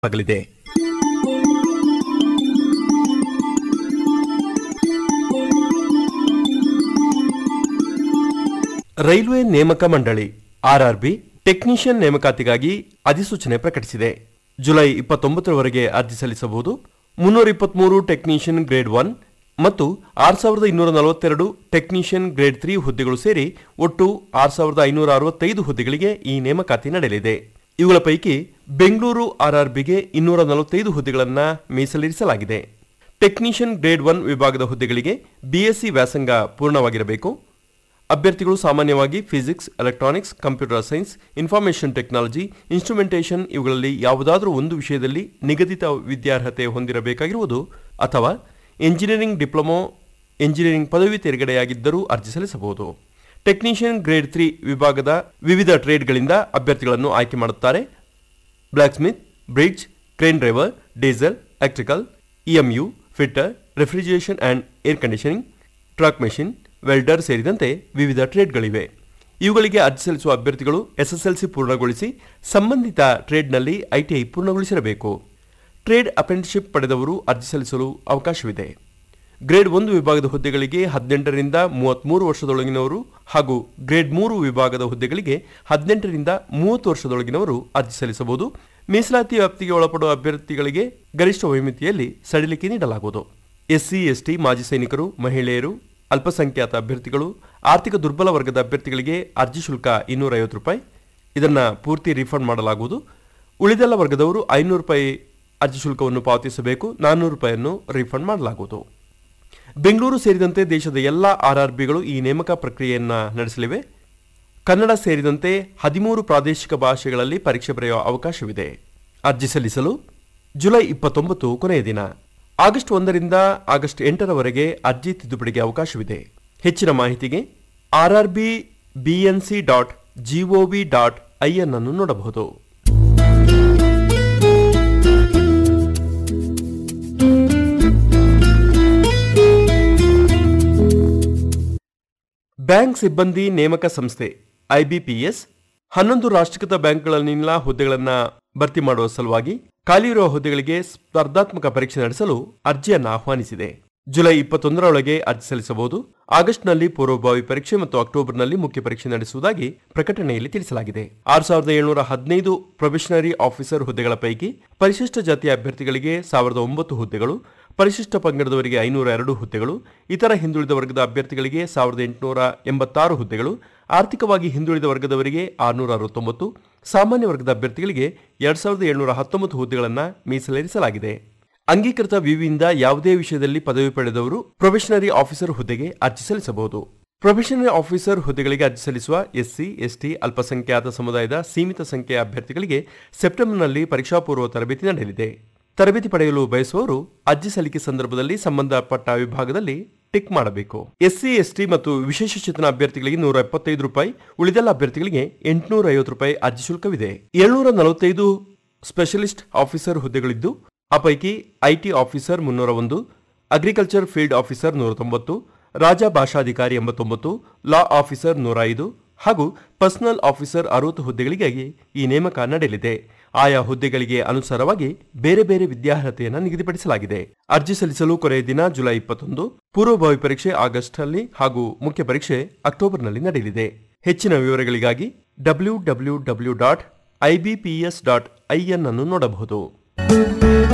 ಆಗಲಿದೆ ರೈಲ್ವೆ ನೇಮಕ ಮಂಡಳಿ ಆರ್ಆರ್ಬಿ ಟೆಕ್ನಿಷಿಯನ್ ನೇಮಕಾತಿಗಾಗಿ ಅಧಿಸೂಚನೆ ಪ್ರಕಟಿಸಿದೆ ಜುಲೈ ಇಪ್ಪತ್ತೊಂಬತ್ತರವರೆಗೆ ಅರ್ಜಿ ಸಲ್ಲಿಸಬಹುದು ಮುನ್ನೂರ ಇಪ್ಪತ್ಮೂರು ಟೆಕ್ನಿಷಿಯನ್ ಗ್ರೇಡ್ ಒನ್ ಮತ್ತು ಆರು ಸಾವಿರದ ಇನ್ನೂರ ನಲವತ್ತೆರಡು ಟೆಕ್ನಿಷಿಯನ್ ಗ್ರೇಡ್ ತ್ರೀ ಹುದ್ದೆಗಳು ಸೇರಿ ಒಟ್ಟು ಆರು ಸಾವಿರದ ಐನೂರ ಅರವತ್ತೈದು ಹುದ್ದೆಗಳಿಗೆ ಈ ನೇಮಕಾತಿ ನಡೆಯಲಿದೆ ಇವುಗಳ ಪೈಕಿ ಬೆಂಗಳೂರು ಆರ್ಆರ್ಬಿಗೆ ಇನ್ನೂರ ನಲವತ್ತೈದು ಹುದ್ದೆಗಳನ್ನು ಮೀಸಲಿರಿಸಲಾಗಿದೆ ಟೆಕ್ನಿಷಿಯನ್ ಗ್ರೇಡ್ ಒನ್ ವಿಭಾಗದ ಹುದ್ದೆಗಳಿಗೆ ಬಿಎಸ್ಸಿ ವ್ಯಾಸಂಗ ಪೂರ್ಣವಾಗಿರಬೇಕು ಅಭ್ಯರ್ಥಿಗಳು ಸಾಮಾನ್ಯವಾಗಿ physics electronics computer science information technology instrumentation ಇವುಗಳಲ್ಲಿ ಯಾವುದಾದರೂ ಒಂದು ವಿಷಯದಲ್ಲಿ ನಿಗದಿತ ವಿದ್ಯಾರ್ಹತೆ ಹೊಂದಿರಬೇಕಾಗಿರುವುದು ಅಥವಾ ಎಂಜಿನಿಯರಿಂಗ್ ಡಿಪ್ಲೊಮೊ ಎಂಜಿನಿಯರಿಂಗ್ ಪದವಿ ತೇರ್ಗಡೆಯಾಗಿದ್ದರೂ ಅರ್ಜಿ ಸಲ್ಲಿಸಬಹುದು ಟೆಕ್ನಿಷಿಯನ್ ಗ್ರೇಡ್ ತ್ರೀ ವಿಭಾಗದ ವಿವಿಧ ಟ್ರೇಡ್ಗಳಿಂದ ಅಭ್ಯರ್ಥಿಗಳನ್ನು ಆಯ್ಕೆ ಮಾಡುತ್ತಾರೆ blacksmith bridge crane driver diesel electrical EMU fitter refrigeration and air conditioning truck machine welder ಸೇರಿದಂತೆ ವಿವಿಧ ಟ್ರೇಡ್ಗಳಿವೆ ಇವುಗಳಿಗೆ ಅರ್ಜಿ ಸಲ್ಲಿಸುವ ಅಭ್ಯರ್ಥಿಗಳು ಎಸ್ಎಸ್ಎಲ್ಸಿ ಪೂರ್ಣಗೊಳಿಸಿ ಸಂಬಂಧಿತ ಟ್ರೇಡ್ನಲ್ಲಿ ಐಟಿಐ ಪೂರ್ಣಗೊಳಿಸಿರಬೇಕು ಟ್ರೇಡ್ ಅಪ್ರೆಂಟಿಸ್ಶಿಪ್ ಪಡೆದವರು ಅರ್ಜಿ ಸಲ್ಲಿಸಲು ಅವಕಾಶವಿದೆ ಗ್ರೇಡ್ ಒಂದು ವಿಭಾಗದ ಹುದ್ದೆಗಳಿಗೆ ಹದಿನೆಂಟರಿಂದ ಮೂವತ್ತ್ಮೂರು ವರ್ಷದೊಳಗಿನವರು ಹಾಗೂ ಗ್ರೇಡ್ ಮೂರು ವಿಭಾಗದ ಹುದ್ದೆಗಳಿಗೆ ಹದಿನೆಂಟರಿಂದ ಮೂವತ್ತು ವರ್ಷದೊಳಗಿನವರು ಅರ್ಜಿ ಸಲ್ಲಿಸಬಹುದು ಮೀಸಲಾತಿ ವ್ಯಾಪ್ತಿಗೆ ಒಳಪಡುವ ಅಭ್ಯರ್ಥಿಗಳಿಗೆ ಗರಿಷ್ಠ ವಯೋಮಿತಿಯಲ್ಲಿ ಸಡಿಲಿಕೆ ನೀಡಲಾಗುವುದು ಎಸ್ಸಿ ಎಸ್ಟಿ ಮಾಜಿ ಸೈನಿಕರು ಮಹಿಳೆಯರು ಅಲ್ಪಸಂಖ್ಯಾತ ಅಭ್ಯರ್ಥಿಗಳು ಆರ್ಥಿಕ ದುರ್ಬಲ ವರ್ಗದ ಅಭ್ಯರ್ಥಿಗಳಿಗೆ ಅರ್ಜಿ ಶುಲ್ಕ ಇನ್ನೂರ ಐವತ್ತು ರೂಪಾಯಿ ಇದನ್ನು ಪೂರ್ತಿ ರೀಫಂಡ್ ಮಾಡಲಾಗುವುದು ಉಳಿದೆಲ್ಲ ವರ್ಗದವರು ಐನೂರು ರೂಪಾಯಿ ಅರ್ಜಿ ಶುಲ್ಕವನ್ನು ಪಾವತಿಸಬೇಕು ನಾನ್ನೂರು ರೂಪಾಯಿಯನ್ನು ರೀಫಂಡ್ ಮಾಡಲಾಗುವುದು ಬೆಂಗಳೂರು ಸೇರಿದಂತೆ ದೇಶದ ಎಲ್ಲ ಆರ್ಆರ್ಬಿಗಳು ಈ ನೇಮಕ ಪ್ರಕ್ರಿಯೆಯನ್ನು ನಡೆಸಲಿವೆ ಕನ್ನಡ ಸೇರಿದಂತೆ ಹದಿಮೂರು ಪ್ರಾದೇಶಿಕ ಭಾಷೆಗಳಲ್ಲಿ ಪರೀಕ್ಷೆ ಬರೆಯುವ ಅವಕಾಶವಿದೆ ಅರ್ಜಿ ಸಲ್ಲಿಸಲು ಜುಲೈ ಇಪ್ಪತ್ತೊಂಬತ್ತು ಕೊನೆಯ ದಿನ ಆಗಸ್ಟ್ ಒಂದರಿಂದ ಆಗಸ್ಟ್ ಎಂಟರವರೆಗೆ ಅರ್ಜಿ ತಿದ್ದುಪಡಿಗೆ ಅವಕಾಶವಿದೆ ಹೆಚ್ಚಿನ ಮಾಹಿತಿಗೆ RRB BNC dot GOV dot IN ಅನ್ನು ನೋಡಬಹುದು ಬ್ಯಾಂಕ್ ಸಿಬ್ಬಂದಿ ನೇಮಕ ಸಂಸ್ಥೆ ಐಬಿಪಿಎಸ್ ಹನ್ನೊಂದು ರಾಷ್ಟ್ರೀಕೃತ ಬ್ಯಾಂಕ್ಗಳಲ್ಲಿನ ಹುದ್ದೆಗಳನ್ನು ಭರ್ತಿ ಮಾಡುವ ಸಲುವಾಗಿ ಖಾಲಿ ಇರುವ ಹುದ್ದೆಗಳಿಗೆ ಸ್ಪರ್ಧಾತ್ಮಕ ಪರೀಕ್ಷೆ ನಡೆಸಲು ಅರ್ಜಿಯನ್ನು ಆಹ್ವಾನಿಸಿದೆ ಜುಲೈ ಇಪ್ಪತ್ತೊಂದರೊಳಗೆ ಅರ್ಜಿ ಸಲ್ಲಿಸಬಹುದು ಆಗಸ್ಟ್ನಲ್ಲಿ ಪೂರ್ವಭಾವಿ ಪರೀಕ್ಷೆ ಮತ್ತು ಅಕ್ಟೋಬರ್ನಲ್ಲಿ ಮುಖ್ಯ ಪರೀಕ್ಷೆ ನಡೆಸುವುದಾಗಿ ಪ್ರಕಟಣೆಯಲ್ಲಿ ತಿಳಿಸಲಾಗಿದೆ ಆರು ಸಾವಿರದ ಏಳ್ನೂರ ಹದಿನೈದು ಪ್ರೊಬೆಷನರಿ ಆಫೀಸರ್ ಹುದ್ದೆಗಳ ಪೈಕಿ ಪರಿಶಿಷ್ಟ ಜಾತಿಯ ಅಭ್ಯರ್ಥಿಗಳಿಗೆ ಸಾವಿರದ ಒಂಬತ್ತು ಹುದ್ದೆಗಳು ಪರಿಶಿಷ್ಟ ಪಂಗಡದವರಿಗೆ ಐನೂರ ಎರಡು ಹುದ್ದೆಗಳು ಇತರ ಹಿಂದುಳಿದ ವರ್ಗದ ಅಭ್ಯರ್ಥಿಗಳಿಗೆ ಸಾವಿರದ ಎಂಟುನೂರ ಎಂಬತ್ತಾರು ಹುದ್ದೆಗಳು ಆರ್ಥಿಕವಾಗಿ ಹಿಂದುಳಿದ ವರ್ಗದವರಿಗೆ ಆರುನೂರ ಅರವತ್ತೊಂಬತ್ತು ಸಾಮಾನ್ಯ ವರ್ಗದ ಅಭ್ಯರ್ಥಿಗಳಿಗೆ ಎರಡ್ ಸಾವಿರದ ಏಳ್ನೂರ ಹತ್ತೊಂಬತ್ತು ಹುದ್ದೆಗಳನ್ನು ಮೀಸಲಿರಿಸಲಾಗಿದೆ ಅಂಗೀಕೃತ ವಿವಿಯಿಂದ ಯಾವುದೇ ವಿಷಯದಲ್ಲಿ ಪದವಿ ಪಡೆದವರು ಪ್ರೊಬೆಷನರಿ ಆಫೀಸರ್ ಹುದ್ದೆಗೆ ಅರ್ಜಿ ಸಲ್ಲಿಸಬಹುದು ಪ್ರೊಬೆಷನರಿ ಆಫೀಸರ್ ಹುದ್ದೆಗಳಿಗೆ ಅರ್ಜಿ ಸಲ್ಲಿಸುವ ಎಸ್ಸಿ ಎಸ್ಟಿ ಅಲ್ಪಸಂಖ್ಯಾತ ಸಮುದಾಯದ ಸೀಮಿತ ಸಂಖ್ಯೆಯ ಅಭ್ಯರ್ಥಿಗಳಿಗೆ ಸೆಪ್ಟೆಂಬರ್ನಲ್ಲಿ ಪರೀಕ್ಷಾ ಪೂರ್ವ ತರಬೇತಿ ನಡೆಯಲಿದೆ ತರಬೇತಿ ಪಡೆಯಲು ಬಯಸುವವರು ಅರ್ಜಿ ಸಲ್ಲಿಕೆ ಸಂದರ್ಭದಲ್ಲಿ ಸಂಬಂಧಪಟ್ಟ ವಿಭಾಗದಲ್ಲಿ ಟಿಕ್ ಮಾಡಬೇಕು ಎಸ್ಸಿ ಎಸ್ಟಿ ಮತ್ತು ವಿಶೇಷಚೇತನ ಅಭ್ಯರ್ಥಿಗಳಿಗೆ ನೂರ ಎಪ್ಪತ್ತೈದು ರೂಪಾಯಿ ಉಳಿದೆಲ್ಲ ಅಭ್ಯರ್ಥಿಗಳಿಗೆ ಎಂಟುನೂರ ಐವತ್ತು ರೂಪಾಯಿ ಅರ್ಜಿ ಶುಲ್ಕವಿದೆ ಏಳ್ನೂರ ನಲವತ್ತೈದು ಸ್ಪೆಷಲಿಸ್ಟ್ ಆಫೀಸರ್ ಹುದ್ದೆಗಳಿದ್ದು ಆ ಪೈಕಿ ಐಟಿ ಆಫೀಸರ್ ಮುನ್ನೂರ ಒಂದು ಅಗ್ರಿಕಲ್ಚರ್ ಫೀಲ್ಡ್ ಆಫೀಸರ್ ನೂರ ತೊಂಬತ್ತು ರಾಜ ಭಾಷಾಧಿಕಾರಿ ಎಂಬತ್ತೊಂಬತ್ತು ಲಾ ಆಫೀಸರ್ ನೂರ ಐದು ಹಾಗೂ ಪರ್ಸನಲ್ ಆಫೀಸರ್ ಅರವತ್ತು ಹುದ್ದೆಗಳಿಗಾಗಿ ಈ ನೇಮಕ ನಡೆಯಲಿದೆ ಆಯಾ ಹುದ್ದೆಗಳಿಗೆ ಅನುಸಾರವಾಗಿ ಬೇರೆ ಬೇರೆ ವಿದ್ಯಾರ್ಹತೆಯನ್ನು ನಿಗದಿಪಡಿಸಲಾಗಿದೆ ಅರ್ಜಿ ಸಲ್ಲಿಸಲು ಕೊನೆಯ ದಿನ ಜುಲೈ ಇಪ್ಪತ್ತೊಂದು ಪೂರ್ವಭಾವಿ ಪರೀಕ್ಷೆ ಆಗಸ್ಟ್ನಲ್ಲಿ ಹಾಗೂ ಮುಖ್ಯ ಪರೀಕ್ಷೆ ಅಕ್ಟೋಬರ್ನಲ್ಲಿ ನಡೆಯಲಿದೆ ಹೆಚ್ಚಿನ ವಿವರಗಳಿಗಾಗಿ W W W dot IBPS dot IN ಅನ್ನು ನೋಡಬಹುದು